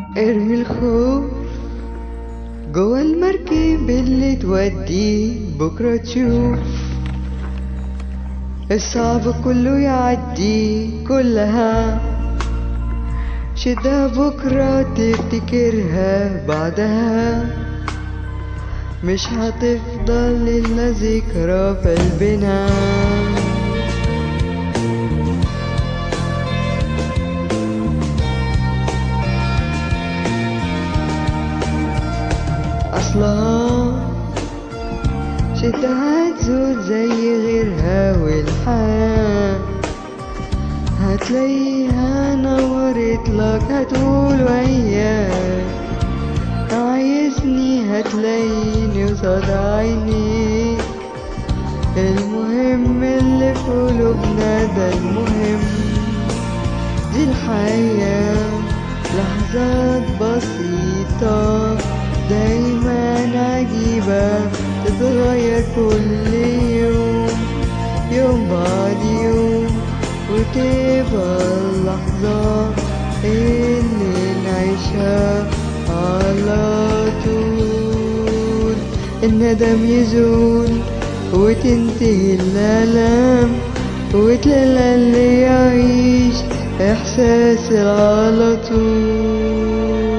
ارمي الخوف جوا المركب اللي توديه بكرة تشوف الصعب كله يعدي كلها شدها بكرة تفتكرها بعدها مش هتفضل إلا ذكرى في قلبنا أصلها شدها تزول زي غيرها والحال هتلاقيها نورت لك هتقول وياك عايزني هتلاقيني قصاد عيني المهم اللي في قلوبنا ده المهم دي الحياة لحظات بسيطة دايما عجيبة تتغير كل يوم يوم بعد يوم وتبقى اللحظة اللي نعيشها على طول الندم يزول وتنتهي الآلام وتلاقي اللي يعيش إحساس على طول